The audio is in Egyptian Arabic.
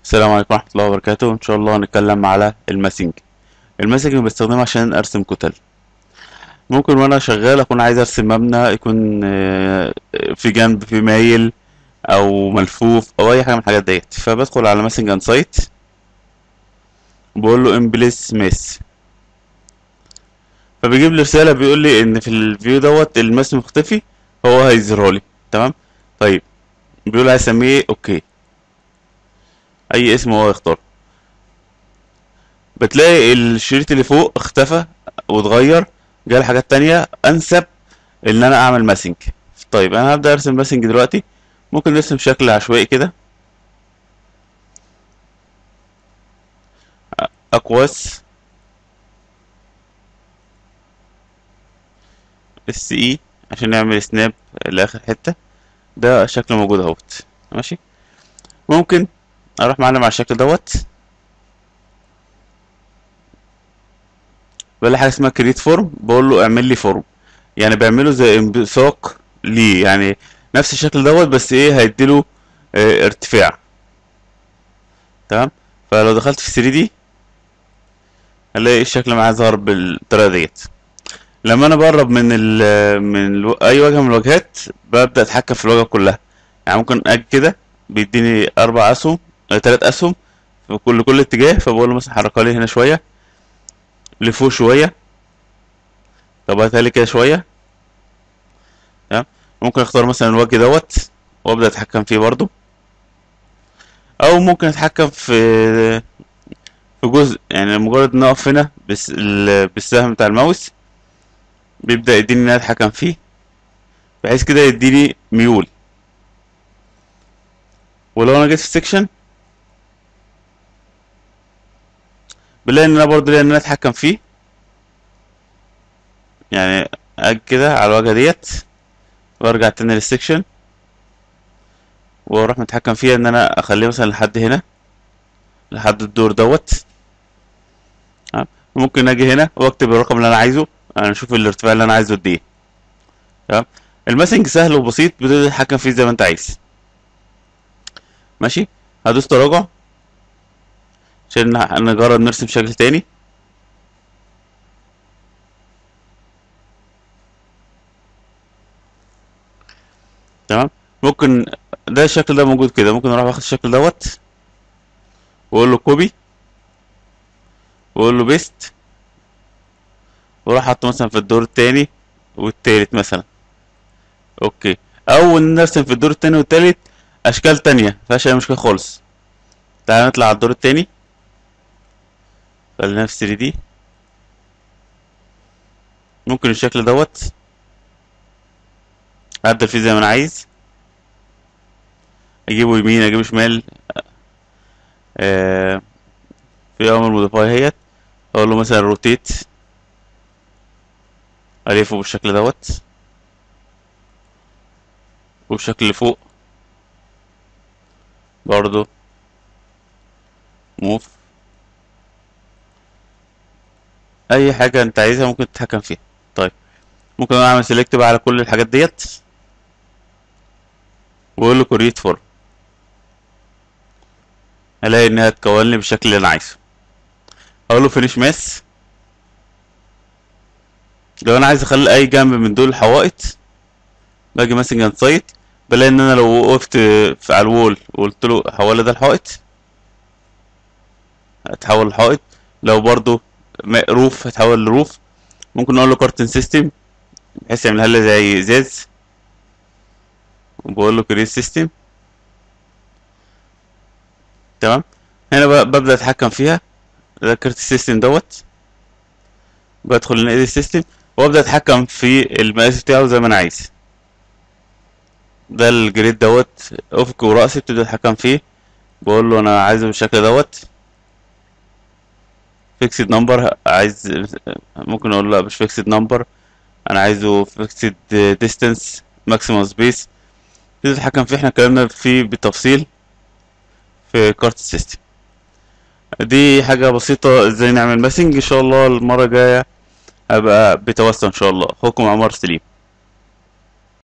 السلام عليكم ورحمة الله وبركاته إن شاء الله هنتكلم على الماسنج الماسنج بستخدمه عشان أرسم كتل ممكن وأنا شغال أكون عايز أرسم مبنى يكون آه، في جنب في مايل أو ملفوف أو أي حاجة من الحاجات ديت فبدخل على ماسنج أند سايت بقول له امبليس ماس فبيجيب لي رسالة بيقول لي إن في الفيو دوت الماس مختفي هو هيظهره لي تمام طيب بيقول عايز أسميه إيه؟ أوكي أي اسم هو يختاره بتلاقي الشريط اللي فوق اختفى واتغير جالي حاجات تانية انسب ان انا اعمل ماسنج طيب انا هبدأ ارسم ماسنج دلوقتي ممكن نرسم شكل عشوائي كده اقواس اس اي عشان نعمل سناب لاخر حتة ده شكل موجود اهوت ماشي ممكن اروح معلم على الشكل دوت بلاقي حاجه اسمها كريت فورم بقول له اعمل لي فورم يعني بعمله زي انبثاق ليه يعني نفس الشكل دوت بس ايه هيديله اه ارتفاع تمام فلو دخلت في 3 دي هلاقي الشكل معايا ظهر بالطريقه ديت لما انا بقرب من ال من الو... اي وجه من الواجهات ببدا اتحكم في الواجهه كلها يعني ممكن اجي كده بيديني اربع اسهم ثلاث اسهم في كل كل اتجاه فبقول له مثلا حركها لي هنا شويه لفوق شويه طب هاتها كده شويه تمام ممكن اختار مثلا الوجه دوت وابدا اتحكم فيه برضو او ممكن اتحكم في في جزء يعني مجرد ان اقف هنا بس ال- بالسهم بتاع الماوس بيبدا يديني ان انا اتحكم فيه بحيث كده يديني ميول ولو انا جيت في سيكشن بلاقي ان انا برضه ليا ان انا اتحكم فيه يعني اجي كده على الواجهه ديت وارجع تاني للسكشن واروح متحكم فيها ان انا اخليه مثلا لحد هنا لحد الدور دوت تمام؟ ممكن اجي هنا واكتب الرقم اللي انا عايزه انا اشوف الارتفاع اللي انا عايزه قد ايه تمام الماسنج سهل وبسيط بتقدر تتحكم فيه زي ما انت عايز ماشي هدوس تراجع عشان نح- نجرب نرسم شكل تاني تمام ممكن ده الشكل ده موجود كده ممكن اروح واخد الشكل دوت واقول له كوبي واقول له بيست واروح حاطه مثلا في الدور التاني والتالت مثلا اوكي او ان نرسم في الدور التاني والتالت اشكال تانية مفيهاش اي مشكله خالص تعال نطلع على الدور التاني خلينا في 3 دي ممكن الشكل دوت اعدل فيه زي ما انا عايز اجيبه يمين اجيبه شمال آه في اوامر موديفاي اهيت اقول له مثلا روتيت الفه بالشكل دوت والشكل اللي فوق برضو موف اي حاجه انت عايزها ممكن تتحكم فيها طيب ممكن انا اعمل سيلكت بقى على كل الحاجات ديت واقول له كريت فورم الاقي انها تكون لي بالشكل اللي انا عايزه اقول له فينيش ماس لو انا عايز اخلي اي جنب من دول حوائط باجي ماسنج اند سايت بلاقي ان انا لو وقفت في على الوول وقلت له حول ده الحائط هتحول الحائط لو برضو م- روف هتحول لروف ممكن اقول له كارتن سيستم بحيث يعملها لي زي ازاز وبقول له كريت سيستم تمام هنا بقى ببدأ اتحكم فيها ده كارت السيستم دوت بدخل لنقل السيستم وابدأ اتحكم في المقاس بتاعه زي ما انا عايز ده الجريد دوت افقي ورأسي بتبدأ اتحكم فيه بقول له انا عايزه بالشكل دوت فيكسد نمبر عايز ممكن اقول له لا مش فيكسد نمبر انا عايزه فيكسد ديستانس ماكسيمم سبيس تقدر تتحكم فيه احنا اتكلمنا فيه بالتفصيل في كارت السيستم دي حاجة بسيطة ازاي نعمل ماسنج ان شاء الله المرة الجاية هبقى بتوسع ان شاء الله اخوكم عمر سليم